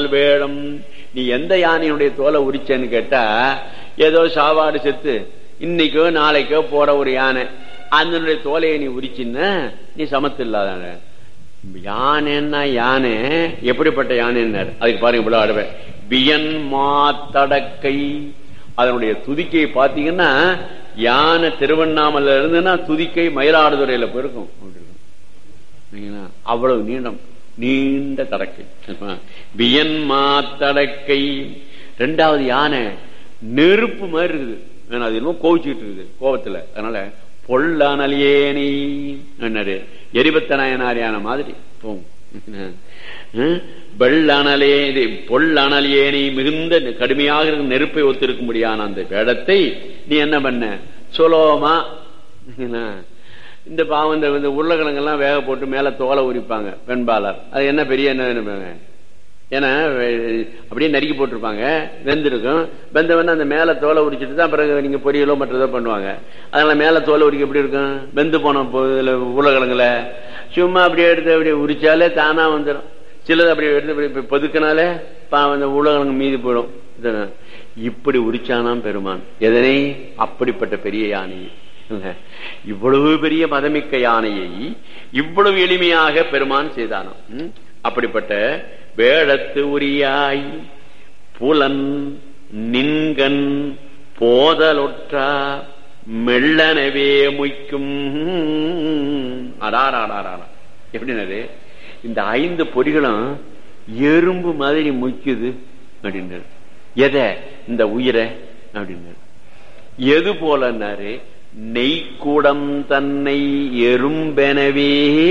உடல் வேடம் நீ எந்த யானையினுடைய தோலை உரிச்சேன்னு கேட்டா ஏதோ சாவாடு செத்து இன்னைக்கோ நாளைக்கோ போற ஒரு யானை அதனுடைய தோலையை நீ உரிச்சின்னா நீ சமத்து இல்லாத யானைன்னா யானை எப்படிப்பட்ட யானைன்னாரு அதுக்கு பாருங்க இவ்வளவு ஆடுவேன் பியன் மாத்தடக்கை அதனுடைய துதிக்கை பாத்தீங்கன்னா யானை திருவண்ணாமலை இருந்துன்னா துதிக்கை மயிலாடுதுறையில போயிருக்கும் அப்படி இருக்கும். சரிங்களா? அவ்வளவு நீளம் நீண்ட தடக்கை வியன் மாத்தடக்கை ரெண்டாவது யானை நெருப்பு மாதிரி இருக்குது ஆனா, அது இன்னும் கோவிச்சுக்கிட்டு இருக்குது கோபத்துல அதனால பொல்லானலியேனி என்னாரு எரிபத்தனாயனார் யானை மாதிரி போகும் வெள்ளணலே பொல்லணலேனி மிகுந்த கடுமையாக இருக்கும் நெருப்பை ஒத்திருக்கும்படியான அந்த வேடத்தை நீ என்ன பண்ண சுலோமா என்ன? இந்த பாவம் இந்த இந்த உருளைக்கிழங்கெல்லாம் வேக போட்டு மேல தோலை உரிப்பாங்க பெண்பாளர் அது என்ன பெரிய என்ன நினைப்பாங்க ஏன்னா வெ- அப்படியே நறுக்கி போட்டிருப்பாங்க வெந்திருக்கும் வெந்தவன அந்த மேல தோலை உரிச்சிட்டு தான் பிறகு நீங்க பொரியலோ மற்றதோ பண்ணுவாங்க அதனால மேல தோலை உரிக்க எப்படி இருக்கும் வெந்து போன போ- இதுல உருளைக்கிழங்குல சும்மா அப்படியே எடுத்து அப்படியே உரிச்சாலே தானா வந்துடும் சிலது அப்படியே எடுத்து இப்படி இப்படி பொதுக்கினாலே பாவம் அந்த உருளைக்கிழங்கு மீதி போயிடும் இதுதான். இப்படி உரிச்சானாம் பெருமான் எதனை அப்படிப்பட்ட பெரிய யானையை இல்ல. இவ்வளவு பெரிய மதமிக்க யானையை இவ்வளவு எளிமையாக பெருமான் செய்தானாம் ம்? அப்படிப்பட்ட வேடத்து உரியாய் புலன் நின்கண் போதலொற்றா மெல்லனவே முய்க்கும் அடாராடாரா எப்படின்னது இந்த ஐந்து பொறிகளும் எறும்பு மாதிரி முய்க்குது அப்படின்னாரு எதை இந்த உயிரை அப்படின்னாரு எது போலன்னாரு நெய்க்குடம் தன்னை எறும்பெனவே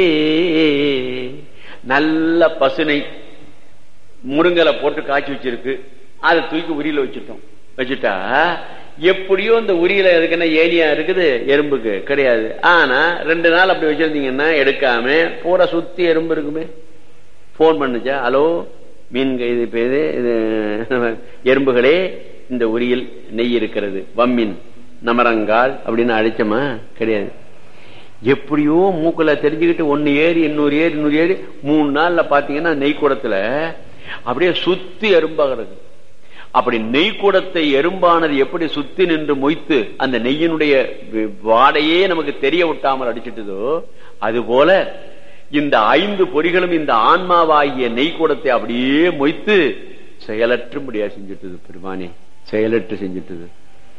நல்ல பசுனை முருங்கலை போட்டு காய்ச்சி வச்சிருக்கு அதை தூக்கி உரியில வச்சுட்டோம் வச்சுட்டா எப்படியோ இந்த உரியில எதுக்குன்னா ஏனியா இருக்குது எறும்புக்கு கிடையாது ஆனா ரெண்டு நாள் அப்படி வச்சிருந்தீங்கன்னா எடுக்காம பூரா சுத்தி எறும்பு இருக்குமே போன் பண்ணுச்சா ஹலோ மீன் இது இப்ப இது இது எறும்புகளே இந்த உரியில் நெய் இருக்கிறது வம்மின் நமரங்கால் அப்படின்னு அழைச்சோமா கிடையாது எப்படியோ மூக்குல தெரிஞ்சுக்கிட்டு ஒன்னு ஏறி இன்னொரு ஏறி இன்னொரு ஏறி மூணு நாள்ல பாத்தீங்கன்னா நெய்க்கூடத்துல அப்படியே சுத்தி எறும்பாக இருக்கு அப்படி நெய்க்கூடத்தை எறும்பானது எப்படி சுத்தி நின்று மொய்த்து அந்த நெய்யினுடைய வி- வாடையே நமக்கு தெரிய விட்டாமல் அடிச்சிட்டதோ அது போல இந்த ஐந்து பொறிகளும் இந்த ஆன்மாவாகிய நெய்க்கூடத்தை அப்படியே மொய்த்து செயலற்றும்படியா செஞ்சுட்டது பெருமானே செயலற்று செஞ்சுட்டது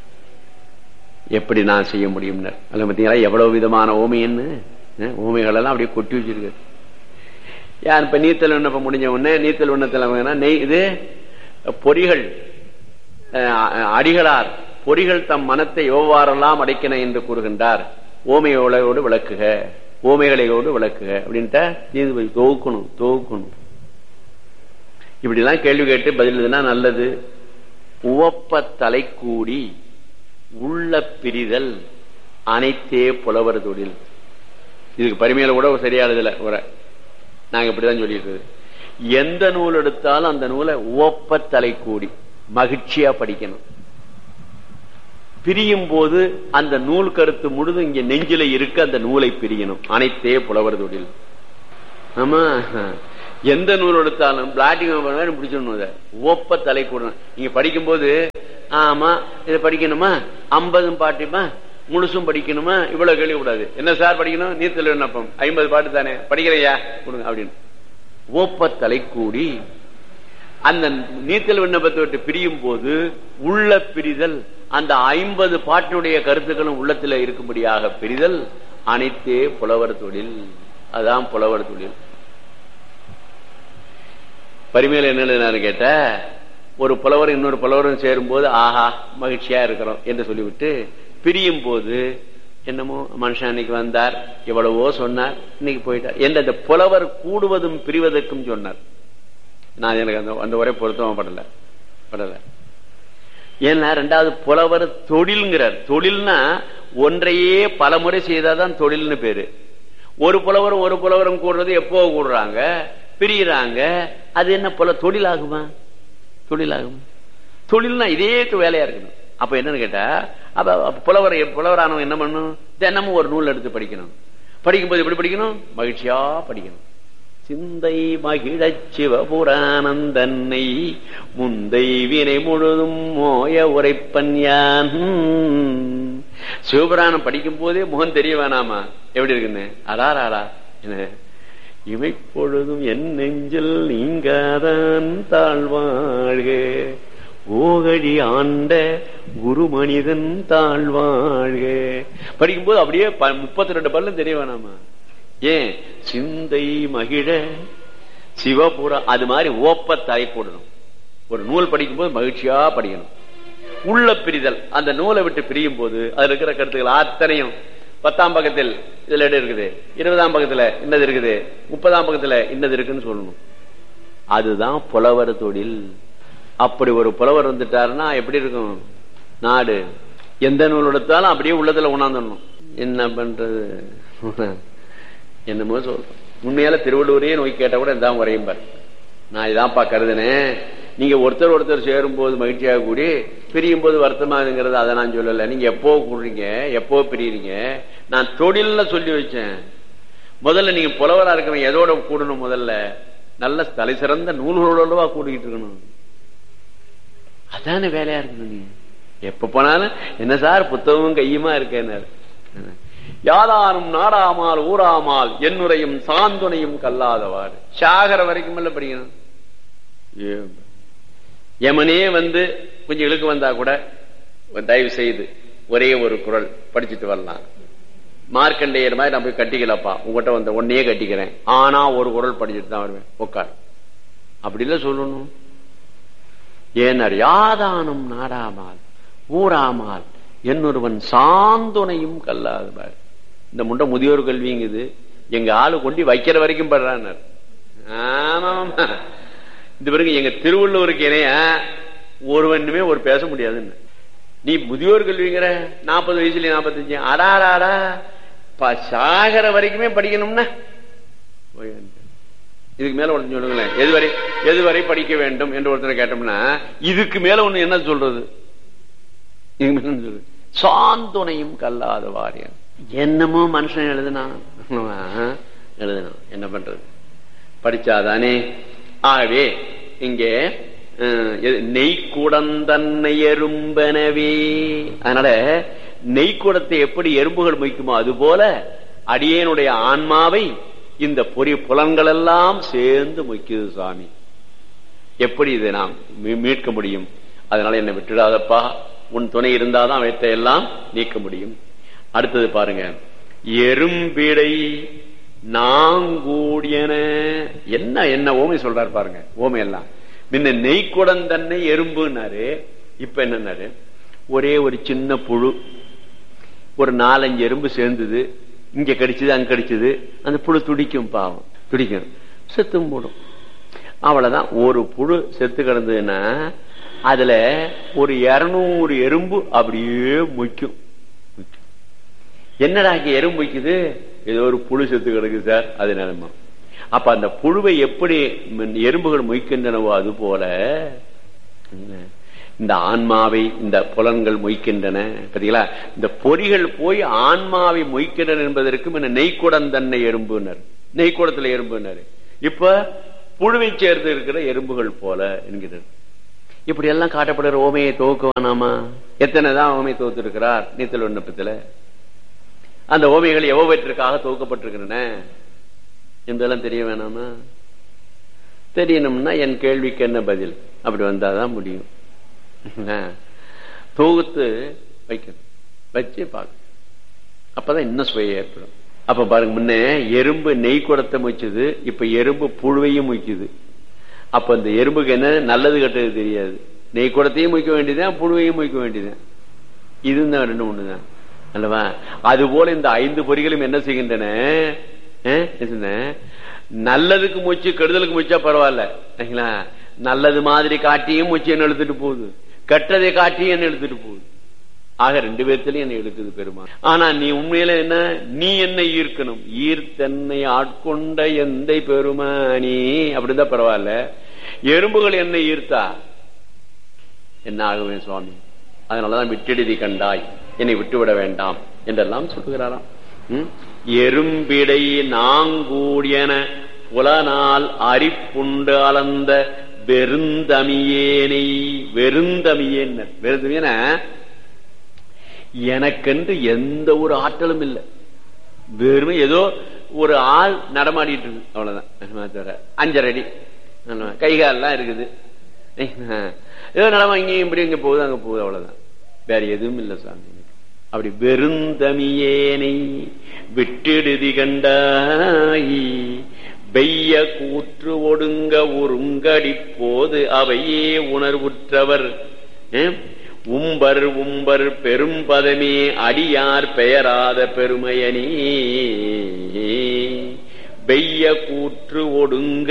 எப்படி நான் செய்ய முடியும்னு அல்ல பார்த்தீங்களா எவ்வளவு விதமான ஓமைன்னு அஹ், ஓமைகள் எல்லாம் அப்படியே கொட்டி வச்சிருக்கு யார் இப்ப நீத்தல் விண்ணப்பம் முடிஞ்ச உடனே நீத்தல் விண்ணத்தில் வேணா நெய் இது பொறிகள் அஹ், அடிகளார் பொறிகள் தம் மனத்தை எவ்வாறெல்லாம் அடைக்கின என்று கூறுகின்றார் ஓமையோடு விளக்குக ஓமைகளையோடு விளக்குக அப்படின்ட்டு நீதிபதி தொகுக்கணும் தொகுக்கணும் இப்படி எல்லாம் கேள்வி கேட்டு பதில் எழுதுனா நல்லது உவப்ப தலை கூடி உள்ள பிரிதல் அனைத்தே புலவர் தொழில் இதுக்கு பரிமையில கூட ஒரு சரியா எழுதல உரை நாங்க இப்படிதான் சொல்லிட்டு இருக்கோம். எந்த நூல் எடுத்தாலும் அந்த நூலை உவப்ப தலை கூடி மகிழ்ச்சியா படிக்கணும் பிரியும் போது அந்த நூல் கருத்து முழுதும் இங்க நெஞ்சில இருக்க அந்த நூலை பிரியணும் அனைத்தே புலவர் தொழில் ஆமா எந்த நூல் எடுத்தாலும் பிளாட்டிங் பிடிச்சிடணும் அதை ஒப்ப தலை கூடணும் நீங்க படிக்கும்போது ஆமா இதை படிக்கணுமா ஐம்பதும் பாட்டுமா முழுசும் படிக்கணுமா இவ்வளவு கேள்வி கூடாது என்ன சார் படிக்கணும் நீர்த்தல் விண்ணப்பம் ஐம்பது பாட்டு தானே படிக்கிறையா கொடுங்க அப்படின்னு ஒப்ப தலை கூடி அந்த நீத்தல் விண்ணப்பத்தை விட்டு பிரியும் போது உள்ள பிரிதல் அந்த ஐம்பது பாட்டினுடைய கருத்துக்களும் உள்ளத்துல இருக்கும்படியாக பிரிதல் அனைத்தே புலவர் தொழில் அதான் புலவர் தொழில் பரிமையில என்ன எழுதினாரு கேட்ட ஒரு புலவர் இன்னொரு புலவரும் சேரும் போது ஆஹா மகிழ்ச்சியா இருக்கிறோம் என்று சொல்லிவிட்டு பிரியும் போது என்னமோ மனுஷன் அன்னைக்கு வந்தார் எவ்வளவோ சொன்னார் இன்னைக்கு போயிட்டார் என்று அந்த புலவர் கூடுவதும் பிரிவதற்கும் சொன்னார் நான் எனக்கு அந்த அந்த உரை பொருத்தமா படல படல ஏன்னா ரெண்டாவது புலவர் தொழில்ங்கிறார் தொழில்னா ஒன்றையே பல முறை செய்தாதான் தொழில்னு பேரு ஒரு புலவரும் ஒரு புலவரும் கூடுறது எப்போ கூடுறாங்க பிரியிறாங்க அது என்ன புல தொழில் ஆகுமா தொழில் ஆகுமா தொழில்னா இதே வேலையா இருக்கணும் அப்ப என்னன்னு கேட்டா அப்ப அப்ப புலவர் புலவரானவன் என்ன பண்ணணும் தினமும் ஒரு நூல் எடுத்து படிக்கணும் படிக்கும்போது எப்படி படிக்கணும் மகிழ்ச்சியா படிக்கணும் சிந்தை மகிழச் சிவபுரானந்தன்னை முந்தை வினை முழுதும் மோய உரைப்பன் யான் சிவபுராணம் படிக்கும் போதே முகம் தெரிய வேணாமா எப்படி இருக்குன்னு அடாராடா என்ன இமைப்பொழுதும் என் நெஞ்சில் நீங்காதான் தாழ்வாழ்க ஓகழி ஆண்ட குரு மனிதன் தாழ்வாழ்க படிக்கும்போது அப்படியே முப்பத்தி ரெண்டு பல்லும் தெரிய வேணாமா ஏன் சிந்தை மகிழ சிவபுரா அது மாதிரி ஓப்ப தலைப்போடணும் ஒரு நூல் படிக்கும்போது மகிழ்ச்சியா படிக்கணும் உள்ள பிரிதல் அந்த நூலை விட்டு பிரியும் போது அதுல இருக்கிற கருத்துக்கள் அத்தனையும் பத்தாம் பக்கத்தில் இதுல இடம் இருக்குது இருபதாம் பக்கத்துல இன்னது இருக்குது முப்பதாம் பக்கத்துல இன்னது இருக்குன்னு சொல்லணும் அதுதான் புலவர் தொழில் அப்படி ஒரு புலவர் வந்துட்டாருன்னா எப்படி இருக்கும் நாடு எந்த நூல் எடுத்தாலும் அப்படியே உள்ளத்துல உணர்ந்துடணும் என்ன பண்றது என்னமோ சொல்றோம் உண்மையால திருவள்ளூரையே நோய் கேட்டா கூட இதான் உரையும் பாரு நான் இதான்ப்பா கருதுனேன் நீங்க ஒருத்தர் ஒருத்தர் சேரும் போது மகிழ்ச்சியாக கூடி பிரியும் போது வருத்தமாகுங்கிறது அதை நான் சொல்லல நீங்க எப்போ கூடுறீங்க எப்போ பிரியுறீங்க நான் தொழில்ல சொல்லி வச்சேன் முதல்ல நீங்க புலவரா இருக்கணும் எதோட கூடணும் முதல்ல நல்ல தலை சிறந்த நூல்களோடவா கூடிக்கிட்டு இருக்கணும் அதான வேலையா இருக்கணும் நீங்க எப்ப போனாலும் என்ன சார் புத்தகமும் கையுமா இருக்கேன் யாதாரும் நாடாமால் ஊராமால் என்னுரையும் சாந்துணையும் கல்லாதவாறு சாகர வரைக்கும் இல்ல படிக்கணும் யமனே வந்து கொஞ்சம் இழுக்கு வந்தா கூட தயவு செய்து ஒரே ஒரு குரல் படிச்சுட்டு வரலாம் மார்க்கண்டேயர் மாதிரி நான் போய் கட்டிக்கலப்பா உங்ககிட்ட வந்த உன்னையே கட்டிக்கிறேன் ஆனா ஒரு குரல் படிச்சுட்டு தான் வருவேன் உட்கார் அப்படி இல்ல சொல்லணும் ஏனர் யாதானும் நாடாமால் ஊராமால் என்னொருவன் சாந்துணையும் கல்லாதவார் இந்த முண்டை முதியோர் கல்விங்குது எங்க ஆளு கொண்டு வைக்கிற வரைக்கும் படுறான் ஆமா இந்த பிறகு எங்க திருவள்ளுவருக்கு இணைய ஒருவனுமே ஒரு பேச முடியாதுன்னு நீ முதியோர் கல்விங்கிற நாற்பது வயசுல நாற்பத்தஞ்சு அடாடாடா சாகர வரைக்குமே படிக்கணும்னா இதுக்கு மேல ஒன்று சொல்லுங்களேன் எதுவரை எதுவரை படிக்க வேண்டும் என்று ஒருத்தர் கேட்டோம்னா இதுக்கு மேல ஒண்ணு என்ன சொல்றது சாந்துணையும் கல்லாத வாரியன் என்னமோ மனுஷன் எழுதுனான் எழுதணும் என்ன பண்றது படிச்சாதானே ஆகவே இங்கே நெய்க்குடந்தன்னை எறும்பனவே அதனால நெய்க்குடத்தை எப்படி எறும்புகள் மொய்க்குமோ அது போல அடியேனுடைய ஆன்மாவை இந்த பொறி புலன்கள் எல்லாம் சேர்ந்து மொய்க்குது சாமி எப்படி இதை நாம் மீட்க முடியும் அதனால என்னை விட்டுடாதப்பா உன் துணை இருந்தாதான் அவற்றை எல்லாம் நீக்க முடியும் அடுத்தது பாருங்க எறும்பிடை நாங்கூடியன என்ன என்ன ஓமை சொல்றாரு பாருங்க ஓமை எல்லாம் முன்ன நெய்க்குடம் தன்னை எறும்புனாரு இப்ப என்னன்னாரு ஒரே ஒரு சின்ன புழு ஒரு நாலஞ்சு எறும்பு சேர்ந்தது இங்க கடிச்சது அங்க கடிச்சது அந்த புழு துடிக்கும் பாவம் துடிக்கும் செத்தும் போடும் அவ்வளவுதான் ஒரு புழு செத்து கிடந்ததுன்னா அதுல ஒரு இருநூறு எறும்பு அப்படியே முய்க்கும் என்னடா இங்க எறும்பு வைக்குது ஏதோ ஒரு புழு செத்து கிடக்கு சார் அது நிலைமை அப்ப அந்த புழுவை எப்படி எறும்புகள் மொய்க்கின்றனவோ அது போல இந்த ஆன்மாவை இந்த புலன்கள் மொய்க்கின்றன பாத்தீங்களா இந்த பொறிகள் போய் ஆன்மாவை மொய்க்கின்றன என்பதற்கு நெய்க்குடம் தன்னை எறும்புனர் நெய்க்குடத்துல எறும்புனர் இப்ப புழுவை சேர்ந்து இருக்கிற எறும்புகள் போல என்கிறார் இப்படி எல்லாம் காட்டப்படுற ஓமையை துவக்க வேணாமா எத்தனைதான் ஓமை துவத்து இருக்கிறார் நீத்தல் விண்ணப்பத்துல அந்த ஓமைகள் எவ்வளவற்றிற்காக துவக்கப்பட்டிருக்கின்றன என்பதெல்லாம் தெரிய வேணாமா தெரியணும்னா என் கேள்விக்கு என்ன பதில் அப்படி வந்தாதான் முடியும் தொகுத்து வைக்கணும் வச்சு பார்க்க அப்பதான் இன்னும் சுவைய ஏற்படும் அப்ப பாருங்க முன்ன எறும்பு நெய் குடத்தை முய்ச்சது இப்ப எறும்பு புழுவையும் முய்க்குது அப்ப இந்த எறும்புக்கு என்ன நல்லது கெட்டது தெரியாது நெய் குடத்தையும் முய்க்க வேண்டியதுதான் புழுவையும் முய்க்க வேண்டியதுதான் இதுதான் ரெண்டு ஒண்ணுதான் அல்லவா அது போல இந்த ஐந்து பொறிகளும் என்ன செய்கின்றன நல்லதுக்கு மூச்சு கெடுதலுக்கு மூச்சா பரவாயில்ல நல்லது மாதிரி காட்டியும் மூச்சு என்ன எழுத்துட்டு போகுது கெட்டதை காட்டியும் என்ன எழுத்துட்டு போகுது ஆக ரெண்டு பேர்த்திலையும் என்ன இழுக்குது பெருமா ஆனா நீ உண்மையில என்ன நீ என்ன ஈர்க்கணும் ஈர்த்தன்னை ஆட்கொண்ட எந்த பெருமானி அப்படிதான் பரவாயில்ல எறும்புகள் என்ன ஈர்த்தா என்ன ஆகுவேன் சுவாமி அதனாலதான் விட்டெடுதி கண்டாய் என்னை விட்டுவிட வேண்டாம் என்றெல்லாம் சொல்லுகிறாராம் எறும்பிடை நாங்கூடியன புலனால் அரிப்புண்டு அளந்த வெறுந்தமியேனை வெறுந்தமியேன் வெறுந்தமியன எனக்கென்று எந்த ஒரு ஆற்றலும் இல்லை வெறுமை ஏதோ ஒரு ஆள் நடமாடிட்டு இருக்கு அவ்வளவுதான் தவிர அஞ்சரை அடி கைகாலெல்லாம் இருக்குது ஏதோ நடமா இங்கேயும் இப்படி இங்க போகுது அங்க போகுது அவ்வளவுதான் வேற எதுவும் இல்லை சாமி அப்படி வெறுந்தமியேனை விட்டிடுதி கண்டாயி வெய்ய கூற்று ஒடுங்க ஒருங்கடி போது அவையே உணர்வுற்றவர் உம்பர் உம்பர் பெரும் பதமே அடியார் பெயராத பெருமையனே வெய்ய கூற்று ஒடுங்க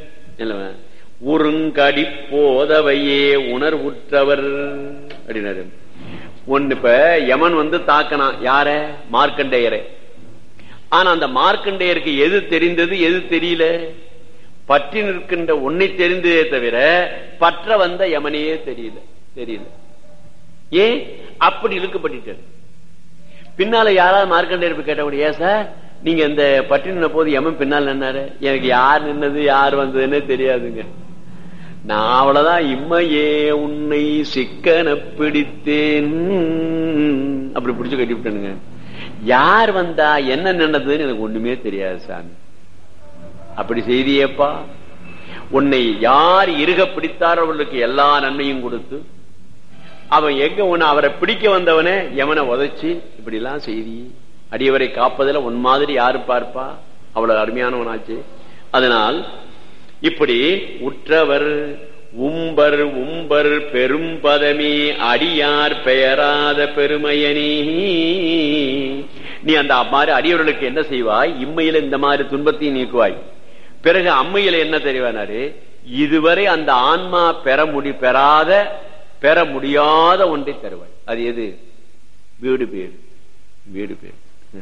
உருங்கடி போதவையே உணர்வுற்றவர் அப்படின்னாரு ஒன்னு இப்ப யமன் வந்து தாக்கனான் யார மார்க்கண்டேயரை ஆனா அந்த மார்க்கண்டேயருக்கு எது தெரிந்தது எது தெரியல பற்றி நிற்கின்ற ஒன்னை தெரிந்ததே தவிர பற்ற வந்த யமனையே தெரியல தெரியல ஏன் அப்படி இழுக்கப்பட்டு பின்னால யாராவது மார்க்கண்டேயர் கேட்டபடி ஏன் சார் நீங்க இந்த பற்றி நின்ன போது யமன் பின்னால் நின்னாரு எனக்கு யார் நின்னது யார் வந்ததுன்னு தெரியாதுங்க நான் அவ்வளவுதான் இம்மையே உன்னை சிக்கன பிடித்தேன் அப்படி பிடிச்சு கட்டிவிட்டனுங்க யார் வந்தா என்ன நின்னதுன்னு எனக்கு ஒண்ணுமே தெரியாது சாமி அப்படி செய்தியேப்பா உன்னை யார் இருக பிடித்தாரோ அவர்களுக்கு எல்லா நன்மையும் கொடுத்து அவன் எங்க உன்னை அவரை பிடிக்க வந்தவனே எவனை உதைச்சு இப்படி எல்லாம் செய்தி அடியவரை காப்பதில் உன் மாதிரி யாரு பார்ப்பா அவ்வளவு அருமையானவனாச்சு அதனால் இப்படி உற்றவர் உம்பர் உம்பர் பெரும் பதமே அடியார் பெயராத பெருமையனே நீ அந்த மாதிரி அடியவர்களுக்கு என்ன செய்வாய் இம்மையில இந்த மாதிரி துன்பத்தையும் நீக்குவாய் பிறகு அம்மையில என்ன தெரிவானாரு இதுவரை அந்த ஆன்மா பெற முடி பெறாத பெற முடியாத ஒன்றை தருவாய் அது எது வீடு பேர் வீடு பேர்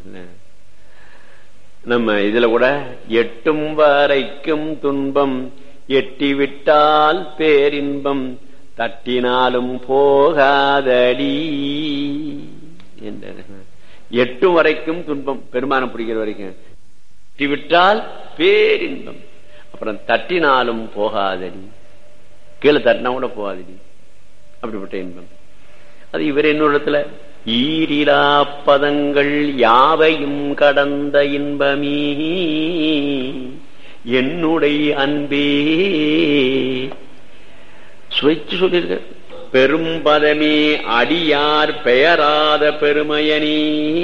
நம்ம இதுல கூட எட்டும் வரைக்கும் துன்பம் எட்டிவிட்டால் பேரின்பம் தட்டினாலும் போகாதடி என்ற எட்டும் வரைக்கும் துன்பம் பெருமானம் பிடிக்கிற வரைக்கும் எட்டிவிட்டால் பேரின்பம் அப்புறம் தட்டினாலும் போகாதடி கீழே தட்டினா கூட போகாதடி அப்படிப்பட்ட இன்பம் அது இவர் என்னோடத்துல ஈரிலா பதங்கள் யாவையும் கடந்த இன்பமீ என்னுடைய அன்பே சுவைச்சு சொல்லியிருக்க பெரும் பதமே அடியார் பெயராத பெருமையனே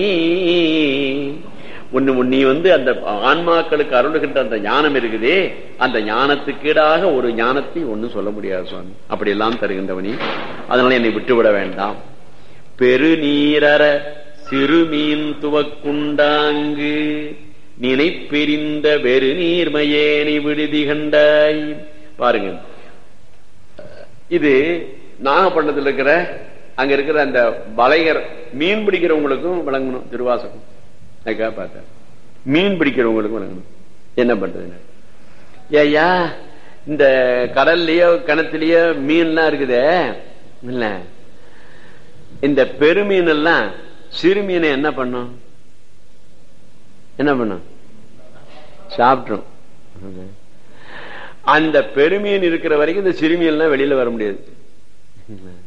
ஒண்ணு நீ வந்து அந்த ஆன்மாக்களுக்கு அருளுகின்ற அந்த ஞானம் இருக்குதே அந்த ஞானத்துக்கீடாக ஒரு ஞானத்தை ஒன்னும் சொல்ல முடியாது சுவாமி அப்படி எல்லாம் தருகின்றவனி அதனால என்னை விட்டுவிட வேண்டாம் பெருநீரற சிறுமீன் துவக்குண்டாங்கு நினைப்பெரிந்த வெறு நீர்மையேனை விடுதி கண்டாய் பாருங்க இது நாகப்பட்டினத்தில் இருக்கிற அங்க இருக்கிற அந்த வலைகர் மீன் பிடிக்கிறவங்களுக்கும் வழங்கணும் திருவாசகம் அதுக்காக பார்த்தேன் மீன் பிடிக்கிறவங்களுக்கும் வழங்கணும் என்ன பண்றது ஏயா இந்த கடல்லயோ கிணத்துலயோ மீன்லாம் இருக்குதே இல்ல இந்த பெருமீன் எல்லாம் சிறு மீனை என்ன பண்ணும் என்ன பண்ணும் சாப்பிட்ரும் அந்த பெருமீன் இருக்கிற வரைக்கும் இந்த சிறுமீன்லாம் வெளியில வர முடியாது